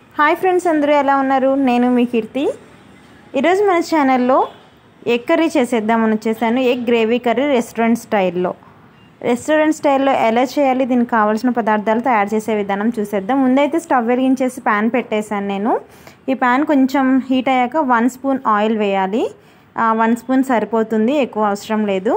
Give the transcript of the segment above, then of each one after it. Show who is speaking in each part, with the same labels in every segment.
Speaker 1: hi friends అందరూ ఎలా ఉన్నారు నేను మీ కీర్తి ఈరోజు మన ఛానల్లో ఎగ్ కర్రీ చేసేద్దామని వచ్చేసాను ఎగ్ గ్రేవీ కర్రీ రెస్టారెంట్ స్టైల్లో రెస్టారెంట్ స్టైల్లో ఎలా చేయాలి దీనికి కావాల్సిన పదార్థాలు తయారు చేసే విధానం చూసేద్దాం ముందైతే స్టవ్ వెలిగించేసి ప్యాన్ పెట్టేశాను నేను ఈ ప్యాన్ కొంచెం హీట్ అయ్యాక వన్ స్పూన్ ఆయిల్ వేయాలి వన్ స్పూన్ సరిపోతుంది ఎక్కువ అవసరం లేదు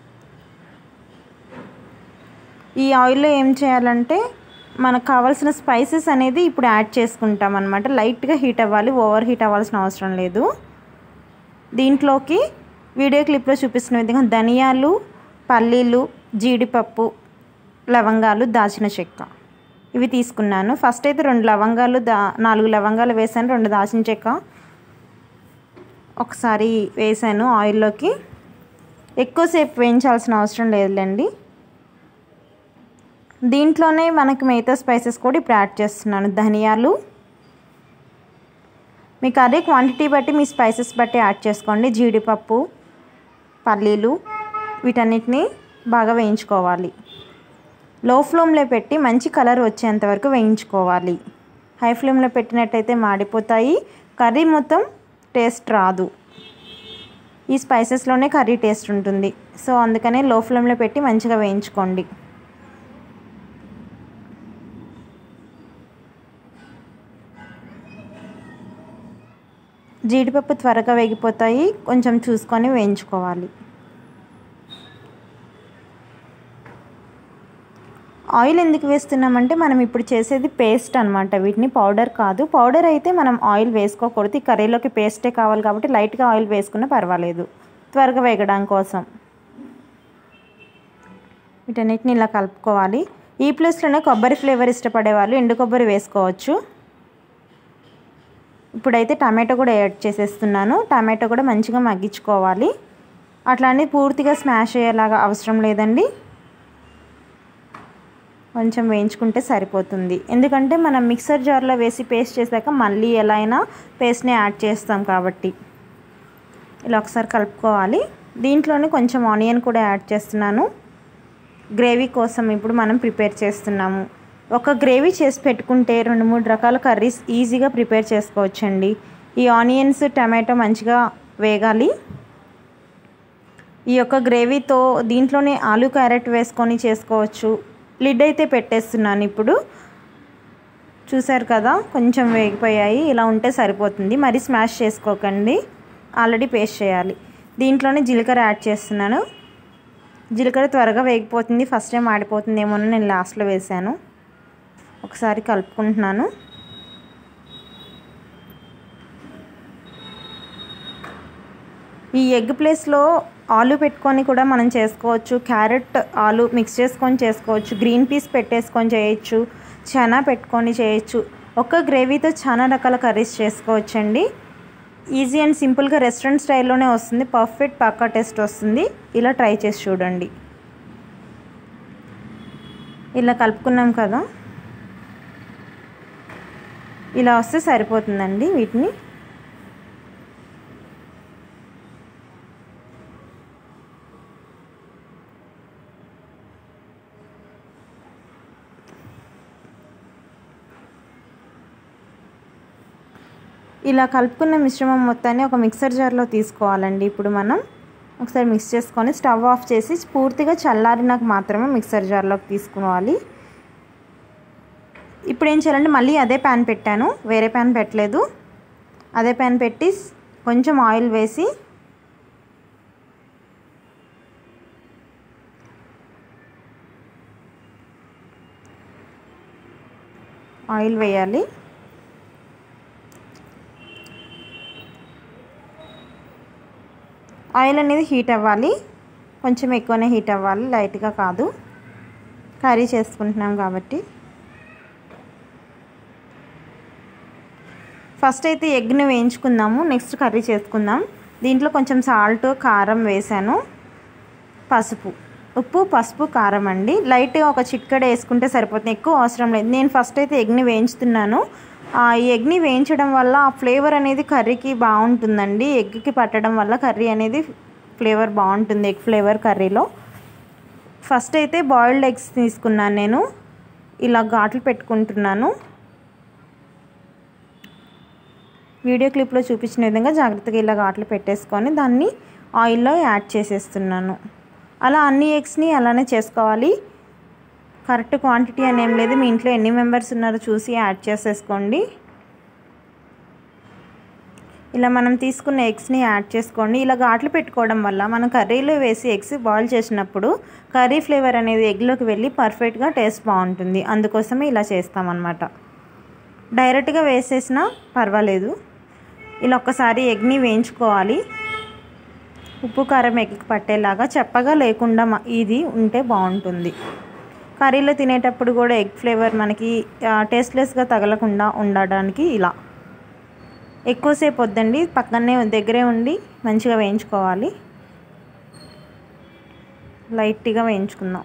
Speaker 1: ఈ ఆయిల్లో ఏం చేయాలంటే మనకు కావాల్సిన స్పైసెస్ అనేది ఇప్పుడు యాడ్ చేసుకుంటాం అనమాట లైట్గా హీట్ అవ్వాలి ఓవర్ హీట్ అవ్వాల్సిన అవసరం లేదు దీంట్లోకి వీడియో క్లిప్లో చూపిస్తున్న విధంగా ధనియాలు పల్లీలు జీడిపప్పు లవంగాలు దాచిన చెక్క ఇవి తీసుకున్నాను ఫస్ట్ అయితే రెండు లవంగాలు దా నాలుగు లవంగాలు వేసాను రెండు దాచిన చెక్క ఒకసారి వేసాను ఆయిల్లోకి ఎక్కువసేపు వేయించాల్సిన అవసరం లేదులేండి దీంట్లోనే మనకి మిగతా స్పైసెస్ కూడా ఇప్పుడు యాడ్ చేస్తున్నాను ధనియాలు మీ కర్రీ క్వాంటిటీ బట్టి మీ స్పైసెస్ బట్టి యాడ్ చేసుకోండి జీడిపప్పు పల్లీలు వీటన్నిటిని బాగా వేయించుకోవాలి లో ఫ్లేమ్లో పెట్టి మంచి కలర్ వచ్చేంత వరకు వేయించుకోవాలి హై ఫ్లేమ్లో పెట్టినట్టయితే మాడిపోతాయి కర్రీ మొత్తం టేస్ట్ రాదు ఈ స్పైసెస్లోనే కర్రీ టేస్ట్ ఉంటుంది సో అందుకనే లో ఫ్లేమ్లో పెట్టి మంచిగా వేయించుకోండి జీడిపప్పు త్వరగా వేగిపోతాయి కొంచెం చూసుకొని వేయించుకోవాలి ఆయిల్ ఎందుకు వేస్తున్నామంటే మనం ఇప్పుడు చేసేది పేస్ట్ అనమాట వీటిని పౌడర్ కాదు పౌడర్ అయితే మనం ఆయిల్ వేసుకోకూడదు ఈ కర్రీలోకి పేస్టే కావాలి కాబట్టి లైట్గా ఆయిల్ వేసుకున్నా పర్వాలేదు త్వరగా వేగడం కోసం వీటన్నిటిని ఇలా కలుపుకోవాలి ఈ ప్లేస్లోనే కొబ్బరి ఫ్లేవర్ ఇష్టపడే వాళ్ళు ఎండు కొబ్బరి వేసుకోవచ్చు ఇప్పుడైతే టమాటో కూడా యాడ్ చేసేస్తున్నాను టమాటో కూడా మంచిగా మగ్గించుకోవాలి అట్లానే పూర్తిగా స్మాష్ అయ్యేలాగా అవసరం లేదండి కొంచెం వేయించుకుంటే సరిపోతుంది ఎందుకంటే మనం మిక్సర్ జార్లో వేసి పేస్ట్ చేశాక మళ్ళీ ఎలా అయినా పేస్ట్ని యాడ్ చేస్తాం కాబట్టి ఇలా ఒకసారి కలుపుకోవాలి దీంట్లోనే కొంచెం ఆనియన్ కూడా యాడ్ చేస్తున్నాను గ్రేవీ కోసం ఇప్పుడు మనం ప్రిపేర్ చేస్తున్నాము ఒక గ్రేవీ చేసి పెట్టుకుంటే రెండు మూడు రకాల కర్రీస్ ఈజీగా ప్రిపేర్ చేసుకోవచ్చండి ఈ ఆనియన్స్ టమాటో మంచిగా వేగాలి ఈ యొక్క గ్రేవీతో దీంట్లోనే ఆలు క్యారెట్ వేసుకొని చేసుకోవచ్చు లిడ్ అయితే పెట్టేస్తున్నాను ఇప్పుడు చూసారు కదా కొంచెం వేగిపోయాయి ఇలా ఉంటే సరిపోతుంది మరి స్మాష్ చేసుకోకండి ఆల్రెడీ పేస్ట్ చేయాలి దీంట్లోనే జీలకర్ర యాడ్ చేస్తున్నాను జీలకర్ర త్వరగా వేగిపోతుంది ఫస్ట్ టైం ఆడిపోతుందేమో నేను లాస్ట్లో వేసాను ఒకసారి కలుపుకుంటున్నాను ఈ ఎగ్ ప్లేస్లో ఆలు పెట్టుకొని కూడా మనం చేసుకోవచ్చు క్యారెట్ ఆలు మిక్స్ చేసుకొని చేసుకోవచ్చు గ్రీన్ పీస్ పెట్టేసుకొని చేయొచ్చు చనా పెట్టుకొని చేయొచ్చు ఒక్క గ్రేవీతో చాలా రకాల కర్రీస్ చేసుకోవచ్చండి ఈజీ అండ్ సింపుల్గా రెస్టారెంట్ స్టైల్లోనే వస్తుంది పర్ఫెక్ట్ పక్కా టేస్ట్ వస్తుంది ఇలా ట్రై చేసి చూడండి ఇలా కలుపుకున్నాం కదా ఇలా వస్తే సరిపోతుందండి వీటిని ఇలా కలుపుకున్న మిశ్రమం మొత్తాన్ని ఒక మిక్సర్ జార్లో తీసుకోవాలండి ఇప్పుడు మనం ఒకసారి మిక్స్ చేసుకొని స్టవ్ ఆఫ్ చేసి పూర్తిగా చల్లారినాక మాత్రమే మిక్సర్ జార్లోకి తీసుకోవాలి ఇప్పుడు ఏం చేయాలంటే మళ్ళీ అదే ప్యాన్ పెట్టాను వేరే ప్యాన్ పెట్టలేదు అదే ప్యాన్ పెట్టి కొంచెం ఆయిల్ వేసి ఆయిల్ వేయాలి ఆయిల్ అనేది హీట్ అవ్వాలి కొంచెం ఎక్కువనే హీట్ అవ్వాలి లైట్గా కాదు కర్రీ చేసుకుంటున్నాం కాబట్టి ఫస్ట్ అయితే ఎగ్ని వేయించుకుందాము నెక్స్ట్ కర్రీ చేసుకుందాం దీంట్లో కొంచెం సాల్ట్ కారం వేసాను పసుపు ఉప్పు పసుపు కారం అండి లైట్గా ఒక చిక్కడ వేసుకుంటే సరిపోతుంది ఎక్కువ అవసరం లేదు నేను ఫస్ట్ అయితే ఎగ్ని వేయించుతున్నాను ఈ ఎగ్ని వేయించడం వల్ల ఆ ఫ్లేవర్ అనేది కర్రీకి బాగుంటుందండి ఎగ్కి పట్టడం వల్ల కర్రీ అనేది ఫ్లేవర్ బాగుంటుంది ఎగ్ ఫ్లేవర్ కర్రీలో ఫస్ట్ అయితే బాయిల్డ్ ఎగ్స్ తీసుకున్నాను నేను ఇలా ఘాట్లు పెట్టుకుంటున్నాను వీడియో క్లిప్లో చూపించిన విధంగా జాగ్రత్తగా ఇలా ఘాట్లు పెట్టేసుకొని దాన్ని ఆయిల్లో యాడ్ చేసేస్తున్నాను అలా అన్ని ఎగ్స్ని అలానే చేసుకోవాలి కరెక్ట్ క్వాంటిటీ అని ఏం లేదు మీ ఇంట్లో ఎన్ని మెంబర్స్ ఉన్నారో చూసి యాడ్ చేసేసుకోండి ఇలా మనం తీసుకున్న ఎగ్స్ని యాడ్ చేసుకోండి ఇలా ఘాట్లు పెట్టుకోవడం వల్ల మనం కర్రీలో వేసి ఎగ్స్ బాయిల్ చేసినప్పుడు కర్రీ ఫ్లేవర్ అనేది ఎగ్లోకి వెళ్ళి పర్ఫెక్ట్గా టేస్ట్ బాగుంటుంది అందుకోసమే ఇలా చేస్తామన్నమాట డైరెక్ట్గా వేసేసినా పర్వాలేదు ఇలా ఒక్కసారి ఎగ్ని వేయించుకోవాలి ఉప్పు కారం ఎగ్కి పట్టేలాగా చెప్పగా లేకుండా ఇది ఉంటే బాగుంటుంది కర్రీలో తినేటప్పుడు కూడా ఎగ్ ఫ్లేవర్ మనకి టేస్ట్లెస్గా తగలకుండా ఉండడానికి ఇలా ఎక్కువసేపు వద్దండి పక్కనే దగ్గరే ఉండి మంచిగా వేయించుకోవాలి లైట్గా వేయించుకుందాం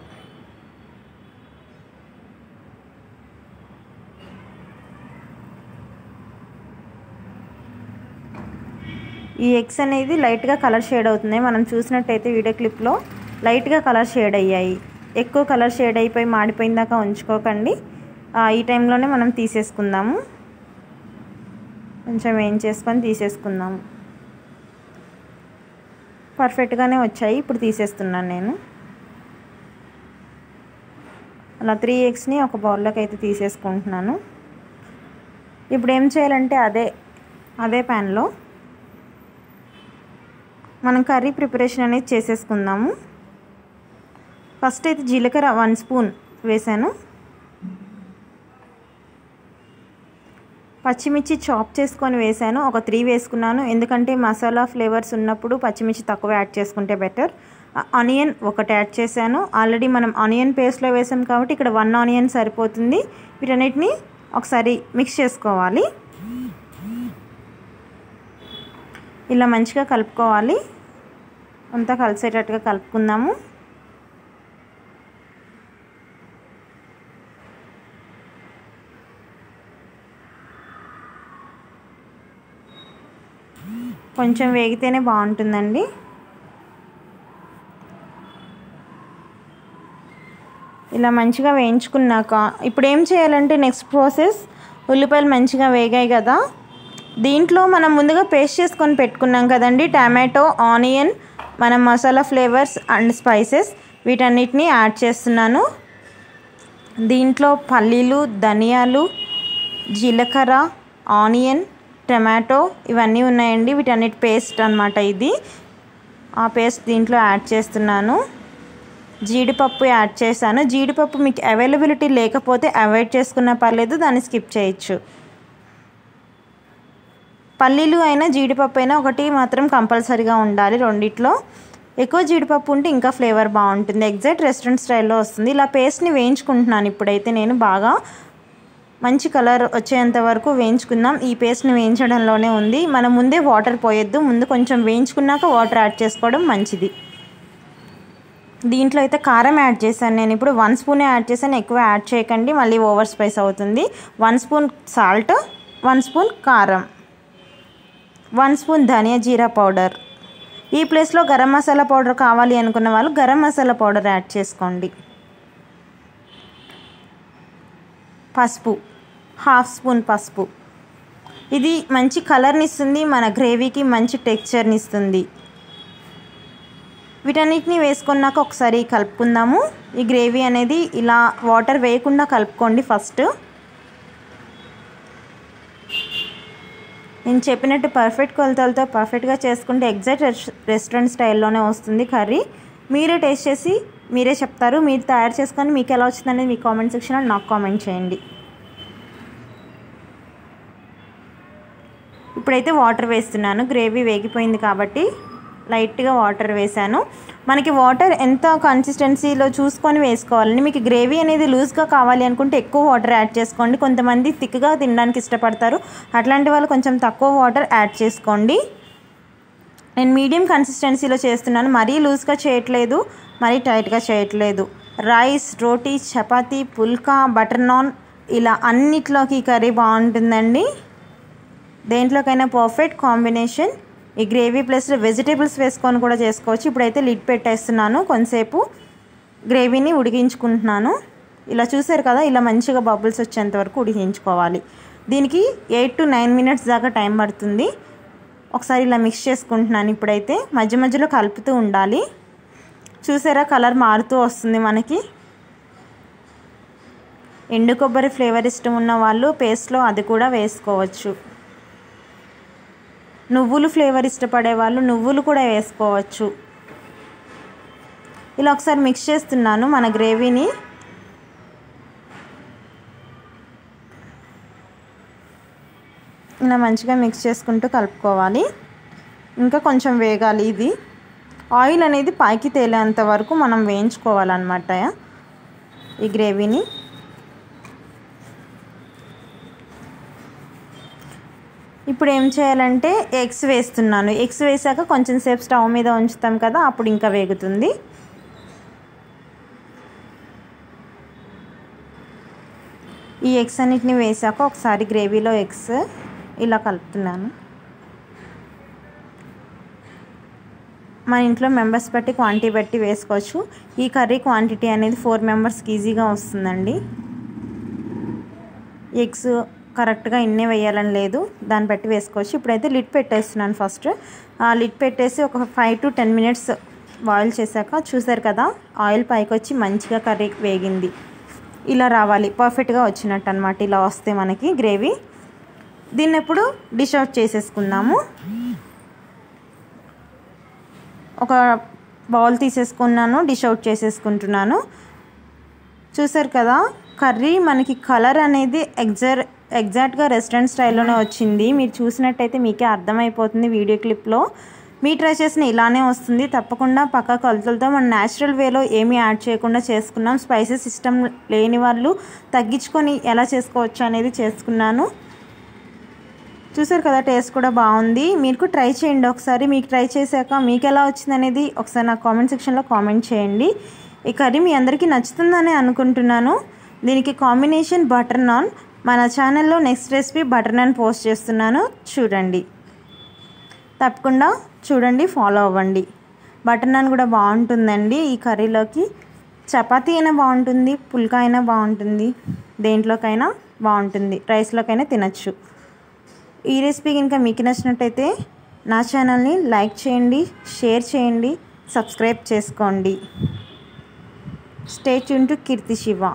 Speaker 1: ఈ ఎగ్స్ అనేది లైట్గా కలర్ షేడ్ అవుతుంది మనం చూసినట్టయితే వీడియో క్లిప్లో లైట్గా కలర్ షేడ్ అయ్యాయి ఎక్కువ కలర్ షేడ్ అయిపోయి మాడిపోయిన దాకా ఉంచుకోకండి ఈ టైంలోనే మనం తీసేసుకుందాము కొంచెం వేయించేసుకొని తీసేసుకుందాము పర్ఫెక్ట్గానే వచ్చాయి ఇప్పుడు తీసేస్తున్నాను నేను అలా త్రీ ఎగ్స్ని ఒక బౌల్లోకి అయితే తీసేసుకుంటున్నాను ఇప్పుడు ఏం చేయాలంటే అదే అదే ప్యాన్లో మనం కర్రీ ప్రిపరేషన్ అనేది చేసేసుకుందాము ఫస్ట్ అయితే జీలకర్ర వన్ స్పూన్ వేసాను పచ్చిమిర్చి చాప్ చేసుకొని వేసాను ఒక త్రీ వేసుకున్నాను ఎందుకంటే మసాలా ఫ్లేవర్స్ ఉన్నప్పుడు పచ్చిమిర్చి తక్కువ యాడ్ చేసుకుంటే బెటర్ ఆనియన్ ఒకటి యాడ్ చేశాను ఆల్రెడీ మనం ఆనియన్ పేస్ట్లో వేసాం కాబట్టి ఇక్కడ వన్ ఆనియన్ సరిపోతుంది వీటన్నిటిని ఒకసారి మిక్స్ చేసుకోవాలి ఇలా మంచిగా కలుపుకోవాలి అంతా కలిసేటట్టుగా కలుపుకుందాము కొంచెం వేగితేనే బాగుంటుందండి ఇలా మంచిగా వేయించుకున్నాక ఇప్పుడు ఏం చేయాలంటే నెక్స్ట్ ప్రాసెస్ ఉల్లిపాయలు మంచిగా వేగాయి కదా దీంట్లో మనం ముందుగా పేస్ట్ చేసుకొని పెట్టుకున్నాం కదండి టమాటో ఆనియన్ మన మసాలా ఫ్లేవర్స్ అండ్ స్పైసెస్ వీటన్నిటిని యాడ్ చేస్తున్నాను దీంట్లో పల్లీలు ధనియాలు జీలకర్ర ఆనియన్ టమాటో ఇవన్నీ ఉన్నాయండి వీటన్నిటి పేస్ట్ అనమాట ఇది ఆ పేస్ట్ దీంట్లో యాడ్ చేస్తున్నాను జీడిపప్పు యాడ్ చేశాను జీడిపప్పు మీకు అవైలబిలిటీ లేకపోతే అవాయిడ్ చేసుకున్నా పర్లేదు దాన్ని స్కిప్ చేయొచ్చు పల్లీలు అయినా జీడిపప్పు అయినా ఒకటి మాత్రం కంపల్సరీగా ఉండాలి రెండిట్లో ఎక్కువ జీడిపప్పు ఉంటే ఇంకా ఫ్లేవర్ బాగుంటుంది ఎగ్జాక్ట్ రెస్టారెంట్ స్టైల్లో వస్తుంది ఇలా పేస్ట్ని వేయించుకుంటున్నాను ఇప్పుడైతే నేను బాగా మంచి కలర్ వచ్చేంత వరకు వేయించుకుందాం ఈ పేస్ట్ని వేయించడంలోనే ఉంది మనం ముందే వాటర్ పోయొద్దు ముందు కొంచెం వేయించుకున్నాక వాటర్ యాడ్ చేసుకోవడం మంచిది దీంట్లో అయితే కారం యాడ్ చేశాను నేను ఇప్పుడు వన్ స్పూనే యాడ్ చేశాను ఎక్కువ యాడ్ చేయకండి మళ్ళీ ఓవర్ స్పైస్ అవుతుంది one spoon salt one spoon కారం వన్ స్పూన్ ధనియా జీరా పౌడర్ ఈ ప్లేస్లో గరం మసాలా పౌడర్ కావాలి అనుకున్న వాళ్ళు గరం మసాలా పౌడర్ యాడ్ చేసుకోండి పసుపు హాఫ్ స్పూన్ పసుపు ఇది మంచి కలర్ని ఇస్తుంది మన గ్రేవీకి మంచి టెక్స్చర్ని ఇస్తుంది వీటన్నిటిని వేసుకున్నాక ఒకసారి కలుపుకుందాము ఈ గ్రేవీ అనేది ఇలా వాటర్ వేయకుండా కలుపుకోండి ఫస్ట్ నేను చెప్పినట్టు పర్ఫెక్ట్ కొలతలతో పర్ఫెక్ట్గా చేసుకుంటే ఎగ్జాక్ట్ రెస్టారెంట్ స్టైల్లోనే వస్తుంది కర్రీ మీరే టేస్ట్ చేసి మీరే చెప్తారు మీరు తయారు చేసుకొని మీకు ఎలా వచ్చిందనేది మీ కామెంట్ సెక్షన్లో నాకు కామెంట్ చేయండి ఇప్పుడైతే వాటర్ వేస్తున్నాను గ్రేవీ వేగిపోయింది కాబట్టి లైట్గా వాటర్ వేసాను మనకి వాటర్ ఎంత కన్సిస్టెన్సీలో చూసుకొని వేసుకోవాలండి మీకు గ్రేవీ అనేది లూజ్గా కావాలి అనుకుంటే ఎక్కువ వాటర్ యాడ్ చేసుకోండి కొంతమంది థిక్గా తినడానికి ఇష్టపడతారు అట్లాంటి వాళ్ళు కొంచెం తక్కువ వాటర్ యాడ్ చేసుకోండి నేను మీడియం కన్సిస్టెన్సీలో చేస్తున్నాను మరీ లూజ్గా చేయట్లేదు మరీ టైట్గా చేయట్లేదు రైస్ రోటీ చపాతీ పుల్కా బటర్ నాన్ ఇలా అన్నిట్లోకి కర్రీ బాగుంటుందండి దేంట్లోకైనా పర్ఫెక్ట్ కాంబినేషన్ ఈ గ్రేవీ ప్లస్లో వెజిటేబుల్స్ వేసుకొని కూడా చేసుకోవచ్చు ఇప్పుడైతే లిడ్ పెట్టేస్తున్నాను కొంతసేపు గ్రేవీని ఉడికించుకుంటున్నాను ఇలా చూసారు కదా ఇలా మంచిగా బబుల్స్ వచ్చేంత వరకు ఉడికించుకోవాలి దీనికి ఎయిట్ టు నైన్ మినిట్స్ దాకా టైం పడుతుంది ఒకసారి ఇలా మిక్స్ చేసుకుంటున్నాను ఇప్పుడైతే మధ్య మధ్యలో కలుపుతూ ఉండాలి చూసారా కలర్ మారుతూ వస్తుంది మనకి ఎండు కొబ్బరి ఫ్లేవర్ ఇష్టం ఉన్న వాళ్ళు పేస్ట్లో అది కూడా వేసుకోవచ్చు నువ్వులు ఫ్లేవర్ ఇష్టపడే వాళ్ళు నువ్వులు కూడా వేసుకోవచ్చు ఇలా ఒకసారి మిక్స్ చేస్తున్నాను మన గ్రేవీని ఇలా మంచిగా మిక్స్ చేసుకుంటూ కలుపుకోవాలి ఇంకా కొంచెం వేగాలి ఇది ఆయిల్ అనేది పైకి తేలేంత వరకు మనం వేయించుకోవాలన్నమాట ఈ గ్రేవీని ఇప్పుడు ఏం చేయాలంటే ఎగ్స్ వేస్తున్నాను ఎగ్స్ వేసాక కొంచెం సేపు స్టవ్ మీద ఉంచుతాం కదా అప్పుడు ఇంకా వేగుతుంది ఈ ఎగ్స్ అన్నిటిని వేసాక ఒకసారి గ్రేవీలో ఎగ్స్ ఇలా కలుపుతున్నాను మన ఇంట్లో మెంబర్స్ బట్టి క్వాంటిటీ బట్టి వేసుకోవచ్చు ఈ కర్రీ క్వాంటిటీ అనేది ఫోర్ మెంబర్స్కి ఈజీగా వస్తుందండి ఎగ్స్ కరెక్ట్గా ఇన్నే వేయాలని లేదు దాన్ని బట్టి వేసుకోవచ్చు ఇప్పుడైతే లిడ్ పెట్టేస్తున్నాను ఫస్ట్ ఆ లిడ్ పెట్టేసి ఒక five to ten minutes boil చేశాక చూసారు కదా ఆయిల్ పైకి వచ్చి మంచిగా కర్రీ వేగింది ఇలా రావాలి పర్ఫెక్ట్గా వచ్చినట్టు అనమాట ఇలా వస్తే మనకి గ్రేవీ దీన్ని ఎప్పుడు డిష్ అవుట్ చేసేసుకుందాము ఒక బౌల్ తీసేసుకున్నాను డిష్ అవుట్ చేసేసుకుంటున్నాను చూసారు కదా కర్రీ మనకి కలర్ అనేది ఎగ్జార్ ఎగ్జాక్ట్గా రెస్టారెంట్ స్టైల్లోనే వచ్చింది మీరు చూసినట్టయితే మీకే అర్థమైపోతుంది వీడియో క్లిప్లో మీ ట్రై చేసిన ఇలానే వస్తుంది తప్పకుండా పక్క కొలతలతో మనం న్యాచురల్ వేలో ఏమీ యాడ్ చేయకుండా చేసుకున్నాం స్పైసెస్ ఇష్టం లేని వాళ్ళు తగ్గించుకొని ఎలా చేసుకోవచ్చు అనేది చేసుకున్నాను చూసారు కదా టేస్ట్ కూడా బాగుంది మీకు ట్రై చేయండి ఒకసారి మీకు ట్రై చేశాక మీకు ఎలా వచ్చింది అనేది ఒకసారి నాకు కామెంట్ సెక్షన్లో కామెంట్ చేయండి ఈ కర్రీ మీ అందరికీ నచ్చుతుందని అనుకుంటున్నాను దీనికి కాంబినేషన్ బటర్ నాన్ మన ఛానల్లో next recipe butter naan post చేస్తున్నాను చూడండి తప్పకుండా చూడండి ఫాలో అవ్వండి బటర్ నాన్ కూడా బాగుంటుందండి ఈ కర్రీలోకి చపాతీ అయినా బాగుంటుంది పుల్కా అయినా బాగుంటుంది దేంట్లోకైనా బాగుంటుంది రైస్లోకైనా తినచ్చు ఈ రెసిపీ కనుక మీకు నచ్చినట్టయితే నా ఛానల్ని లైక్ చేయండి షేర్ చేయండి సబ్స్క్రైబ్ చేసుకోండి stay tune to Keerthi Siva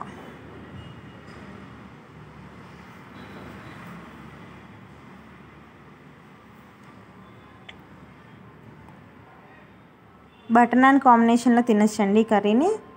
Speaker 1: butter naan కాంబినేషన్లో తినచ్చండి ఈ కర్రీని